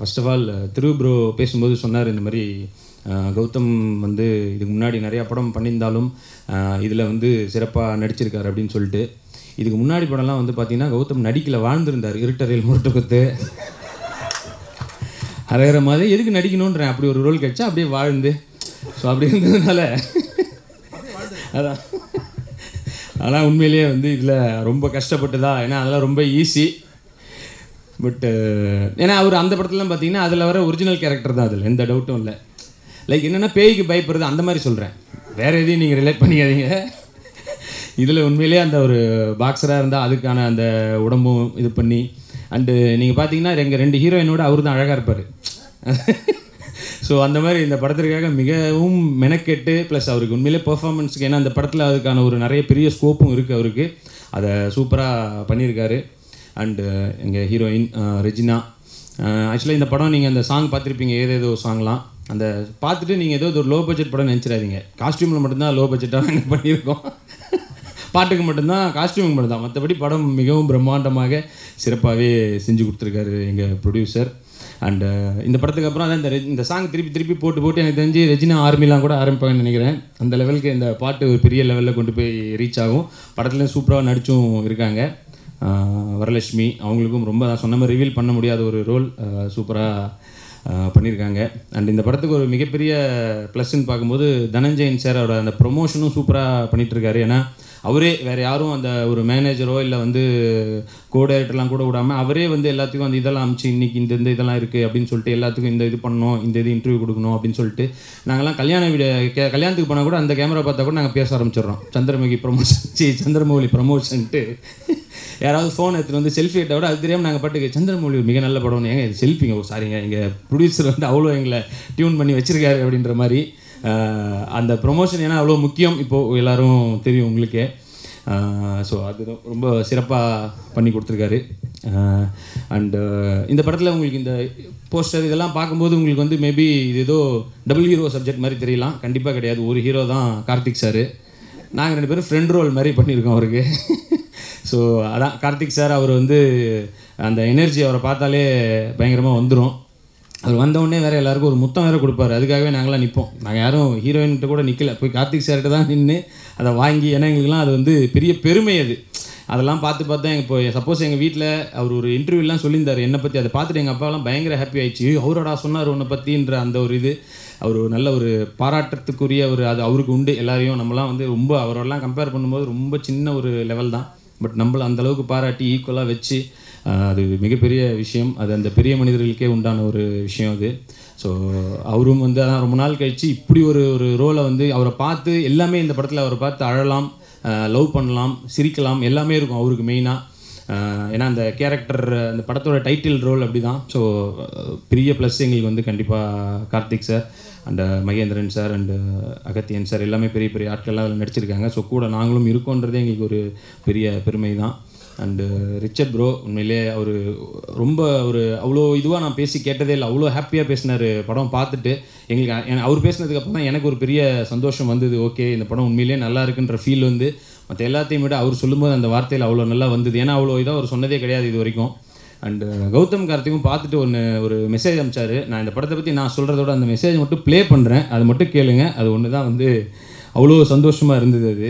first of all Thiru bro பேசும்போது சொன்னார் இந்த மாதிரி அஹ், கௌதம் வந்து இதுக்கு முன்னாடி நிறையா படம் பண்ணியிருந்தாலும் இதில் வந்து சிறப்பாக நடிச்சிருக்காரு அப்படின்னு சொல்லிட்டு இதுக்கு முன்னாடி படம்லாம் வந்து பார்த்தீங்கன்னா கௌதம் நடிக்கல வாழ்ந்திருந்தார் இருட்டறையில் முரட்டுக்குத்து அரகிற மாதிரி எதுக்கு நடிக்கணுன்றேன் அப்படி ஒரு ரோல் கிடைச்சா அப்படியே வாழ்ந்து ஸோ அப்படி இருந்ததுனால அதான் ஆனால் உண்மையிலேயே வந்து இதில் ரொம்ப கஷ்டப்பட்டுதா ஏன்னா அதெல்லாம் ரொம்ப ஈஸி பட் ஏன்னா அவர் அந்த படத்துலலாம் பார்த்தீங்கன்னா அதில் வர ஒரிஜினல் கேரக்டர் தான் அதில் எந்த டவுட்டும் இல்லை லைக் என்னென்னா பேய்க்கு பயப்படுறது அந்த மாதிரி சொல்கிறேன் வேறு எதையும் நீங்கள் ரிலேட் பண்ணிக்காதீங்க இதில் உண்மையிலேயே அந்த ஒரு பாக்ஸராக இருந்தால் அதுக்கான அந்த உடம்பும் இது பண்ணி அண்டு நீங்கள் பார்த்தீங்கன்னா எங்கள் ரெண்டு ஹீரோயினோட அவர் தான் அழகாக இருப்பார் ஸோ அந்த மாதிரி இந்த படத்திற்காக மிகவும் மெனக்கெட்டு ப்ளஸ் அவருக்கு உண்மையிலே பெர்ஃபார்மன்ஸுக்கு ஏன்னா அந்த படத்தில் அதுக்கான ஒரு நிறைய பெரிய ஸ்கோப்பும் இருக்குது அவருக்கு அதை சூப்பராக பண்ணியிருக்காரு அண்டு எங்கள் ஹீரோயின் ரெஜினா ஆக்சுவலாக இந்த படம் நீங்கள் அந்த சாங் பார்த்துருப்பீங்க ஏதேதோ சாங்லாம் அந்த பார்த்துட்டு நீங்கள் ஏதோ ஒரு லோ பட்ஜெட் படம் நினச்சிடாதீங்க காஸ்டியூமில் மட்டும்தான் லோ பட்ஜெட்டாக நாங்கள் பண்ணியிருக்கோம் பாட்டுக்கு மட்டும்தான் காஸ்டியூமுக்கு மட்டும்தான் மற்றபடி படம் மிகவும் பிரம்மாண்டமாக சிறப்பாகவே செஞ்சு கொடுத்துருக்காரு எங்கள் ப்ரொடியூசர் அண்டு இந்த படத்துக்கு அப்புறம் அதான் இந்த ரெ- இந்த சாங் திருப்பி திருப்பி போட்டு போட்டு எனக்கு தெரிஞ்சு ரெஜினா ஆர்மிலாம் கூட ஆரம்பிப்பாங்கன்னு நினைக்கிறேன் அந்த லெவலுக்கு இந்த பாட்டு ஒரு பெரிய லெவலில் கொண்டு போய் ரீச் ஆகும் படத்துலையும் சூப்பராக நடிச்சும் இருக்காங்க ஆஹ் வரலட்சுமி அவங்களுக்கும் ரொம்ப நான் சொன்ன மாதிரி ரிவீல் பண்ண முடியாத ஒரு ரோல் சூப்பராக பண்ணியிருக்காங்க அண்ட் இந்த படத்துக்கு ஒரு மிகப்பெரிய ப்ளஸ்ன்னு பார்க்கும்போது தனஞ்சயன் சாரோட அந்த ப்ரொமோஷனும் சூப்பராக பண்ணிட்டு இருக்காரு ஏன்னா அவரே வேறு யாரும் அந்த ஒரு மேனேஜரோ இல்லை வந்து கோ டைரக்டர்லாம் கூட விடாமல் அவரே வந்து எல்லாத்துக்கும் அந்த இதெல்லாம் அமிச்சு இன்னைக்கு இந்த இந்த இதெல்லாம் இருக்குது அப்படின்னு சொல்லிட்டு எல்லாத்துக்கும் இந்த இது பண்ணணும் இந்த இது இன்டர்வியூ கொடுக்கணும் அப்படின்னு சொல்லிட்டு நாங்கள்லாம் கல்யாண வீடு கே கல்யாணத்துக்கு போனால் கூட அந்த கேமரா பார்த்தா கூட நாங்கள் பேச ஆரம்பிச்சிடுறோம் சந்திரமுகி ப்ரொமோஷன் சி சந்திரமௌலி ப்ரமோஷன்ட்டு யாராவது ஃபோன் எடுத்துட்டு வந்து செல்ஃபி எடுத்த விட அது தெரியாமல் நாங்கள் பாட்டுக்கு சந்திரமௌலி ஒரு மிக நல்ல படம் ஏங்க இது செல்ஃபிங்க ஓ சாரிங்க எங்கள் ப்ரொடியூசர் வந்து அவ்வளோ எங்களை டியூன் பண்ணி வச்சிருக்காரு அப்படின்ற மாதிரி ஆஹ் அந்த ப்ரொமோஷன் ஏன்னா அவ்வளோ முக்கியம் இப்போது எல்லாரும் தெரியும் உங்களுக்கே ஸோ அது ரொ- ரொம்ப சிறப்பாக பண்ணி கொடுத்துருக்காரு அண்டு இந்த படத்தில் உங்களுக்கு இந்த போஸ்டர் இதெல்லாம் பார்க்கும்போது உங்களுக்கு வந்து மேபி இது ஏதோ டபுள் ஹீரோ சப்ஜெக்ட் மாதிரி தெரியலாம் கண்டிப்பாக கிடையாது ஒரு ஹீரோ தான் கார்த்திக் சார் நாங்கள் ரெண்டு பேரும் ஃப்ரெண்ட் ரோல் மாதிரி பண்ணியிருக்கோம் அவருக்கு ஸோ அதான் கார்த்திக் சார் அவர் வந்து அந்த எனர்ஜி அவரை பார்த்தாலே பயங்கரமாக வந்துடும் அவர் வந்த உடனே வேற எல்லாருக்கும் ஒரு முத்தம் வேற கொடுப்பாரு அதுக்காகவே நாங்களாம் நிற்போம் நாங்கள் யாரும் ஹீரோயின்கிட்ட கூட நிற்கல போய் கார்த்திக் சார்கிட்ட தான் நின்று அதை வாங்கி ஏன்னா எங்களுக்குலாம் அது வந்து பெரிய பெருமை அது அதெல்லாம் பார்த்து பார்த்து தான் இப்போ சப்போஸ் எங்கள் வீட்டில் அவர் ஒரு இன்டர்வியூலாம் சொல்லியிருந்தார் என்னை பற்றி அதை பார்த்துட்டு எங்கள் அப்பாலாம் பயங்கர ஹாப்பி ஆயிடுச்சு "ஐயோ, அவரோடா சொன்னார் உன்னை பற்றின்ற அந்த ஒரு இது அவர் ஒரு நல்ல ஒரு பாராட்டத்துக்குரிய ஒரு அது அவருக்கு உண்டு எல்லாரையும் நம்மலாம் வந்து ரொம்ப அவரெல்லாம் கம்பேர் பண்ணும்போது ரொம்ப சின்ன ஒரு லெவல் தான் பட் நம்மள அந்த அளவுக்கு பாராட்டி ஈக்குவலாக வச்சு ஆஹ், அது மிகப்பெரிய விஷயம் அது அந்த பெரிய மனிதர்களுக்கே உண்டான ஒரு விஷயம் அது ஸோ அவரும் வந்து அதான் ரொம்ப நாள் கழிச்சு இப்படி ஒரு ஒரு ரோலை வந்து அவரை பார்த்து எல்லாமே இந்த படத்தில் அவரை பார்த்து அழலாம் லவ் பண்ணலாம் சிரிக்கலாம் எல்லாமே இருக்கும் அவருக்கு மெயினாக ஏன்னா அந்த கேரக்டர் அந்த படத்தோட டைட்டில் ரோல் அப்படி தான் ஸோ பெரிய ப்ளஸ் எங்களுக்கு வந்து கண்டிப்பாக Karthik sir and Mahendran sir and Agathiyan sir எல்லாமே பெரிய பெரிய ஆட்கள்லாம் அதில் நடிச்சிருக்காங்க ஸோ கூட நாங்களும் இருக்கோன்றதே எங்களுக்கு ஒரு பெரிய பெருமை தான் அண்டு ரிச்சர்ட் ப்ரோ உண்மையிலே அவர் ரொம்ப ஒரு அவ்வளோ இதுவாக நான் பேசி கேட்டதே இல்லை அவ்வளோ ஹாப்பியாக பேசினார் படம் பார்த்துட்டு எங்களுக்கு அ- என- அவர் பேசினதுக்கு அப்புறம் தான் எனக்கு ஒரு பெரிய சந்தோஷம் வந்தது ஓகே இந்த படம் உண்மையிலேயே நல்லா இருக்குன்ற ஃபீல் வந்து மற்ற எல்லாத்தையும் விட அவர் சொல்லும்போது அந்த வார்த்தையில் அவ்வளோ நல்லா வந்தது ஏன்னா அவ்வளோ இதாக அவர் சொன்னதே கிடையாது இது வரைக்கும் அண்டு கௌதம் கார்த்திக்கும் பார்த்துட்டு ஒன்று ஒரு மெசேஜ் அனுப்பிச்சாரு நான் இந்த படத்தை பற்றி நான் சொல்கிறதோட அந்த மெசேஜ் மட்டும் ப்ளே பண்ணுறேன் அது மட்டும் கேளுங்க அது ஒன்று தான் வந்து அவ்வளோ சந்தோஷமாக இருந்தது அது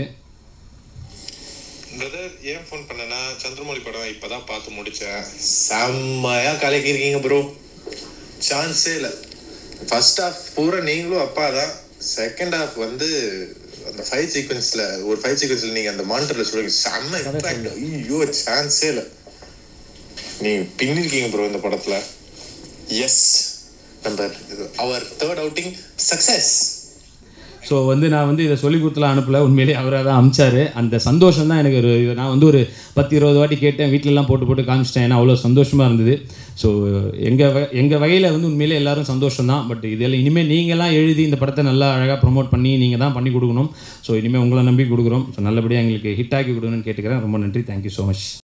பிரதர் ஏன் ஃபோன் பண்ணனா சந்திரமௌலி படம் இப்பதான் பார்த்து முடிச்சேன் செம்மையா கலக்கிருக்கீங்க ப்ரோ சான்ஸே இல்லை ஃபர்ஸ்ட் ஹாஃப் பூரா நீங்களும் அப்பா தான் செகண்ட் ஹாஃப் வந்து அந்த ஃபைவ் சீக்வன்ஸ்ல ஒரு ஃபைவ் சீக்வன்ஸ்ல நீங்க அந்த மானிட்டர்ல சொல்லுங்க செம்ம இம்பாக்ட் ஐயோ சான்ஸே இல்லை நீங்க பின்னிருக்கீங்க ப்ரோ இந்த படத்துல எஸ் நம்பர் அவர் தேர்ட் அவுட்டிங் சக்சஸ் ஸோ வந்து நான் வந்து இதை சொல்லி கொடுத்துலாம் அனுப்பல உண்மையிலேயே அவராக தான் அமிச்சாரு அந்த சந்தோஷம் தான் எனக்கு ஒரு இது- நான் வந்து ஒரு பத்து இருபது வாட்டி கேட்டேன் வீட்டிலலாம் போட்டு போட்டு காமிச்சிட்டேன் ஏன்னா அவ்வளோ சந்தோஷமாக இருந்தது ஸோ எங்கள் வ எங்கள் வகையில் வந்து உண்மையிலே எல்லாரும் சந்தோஷம் தான் பட் இதில் இனிமேல் நீங்களாம் எழுதி இந்த படத்தை நல்லா அழகாக ப்ரோமோட் பண்ணி நீங்கள் தான் பண்ணி கொடுக்கணும் ஸோ இனிமேல் உங்களை நம்பி கொடுக்குறோம் ஸோ நல்லபடியாக எங்களுக்கு ஹிட் ஆக்கி கொடுக்கணும்னு கேட்டுக்கிறேன் ரொம்ப நன்றி தேங்க்யூ ஸோ மச்